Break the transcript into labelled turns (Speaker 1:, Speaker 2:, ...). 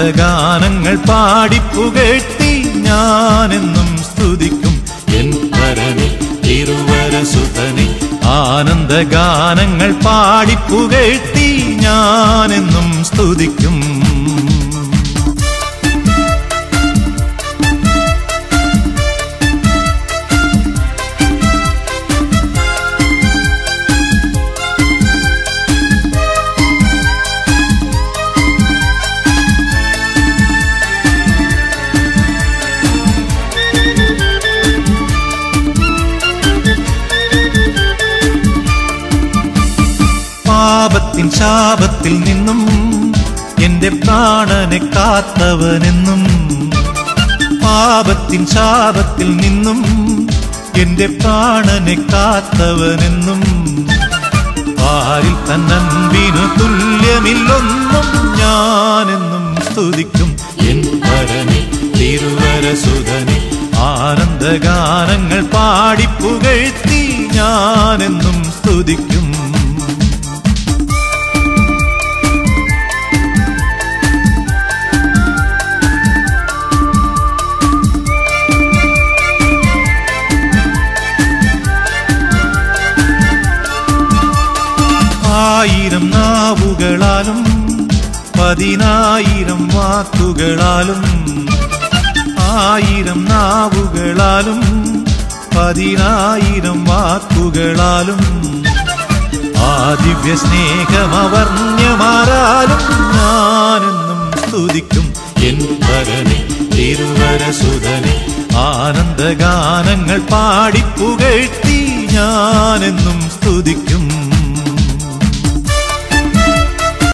Speaker 1: ആനന്ദഗാനങ്ങൾ പാടിപ്പുകഴ്ത്തി ഞാനെന്നും സ്തുതിക്കും എൻ പരനെ തിരുവരസുതനെ ആനന്ദഗാനങ്ങൾ പാടിപ്പുകഴ്ത്തി ഞാനെന്നും സ്തുതിക്കും പാപത്തിൻ ശാപത്തിൽ നിന്നും എന്റെ പ്രാണനെ കാത്തവനെന്നും പാപത്തിൻ ശാപത്തിൽ നിന്നും എന്റെ പ്രാണനെ കാത്തവനെന്നും പാരിൽ തന്നൻപിനു തുല്യമില്ലൊന്നും ഞാനെന്നും സ്തുതിക്കും എൻ പരനെ തിരുവരസുതനെ ആനന്ദഗാനങ്ങൾ പാടിപ്പുകഴ്ത്തി ഞാനെന്നും സ്തുതിക്കും ആയിരം നാവുകളാലും പതിനായിരം വാക്കുകളാലും ആയിരം നാവുകളാലും പതിനായിരം വാക്കുകളാലും ആ ദിവ്യ സ്നേഹമവർണ്യമാരാലും ഞാനെന്നും സ്തുതിക്കും എൻ പരനെ തിരുവരസുതനെ ആനന്ദഗാനങ്ങൾ പാടിപ്പുകഴ്ത്തി ഞാനെന്നും സ്തുതിക്കും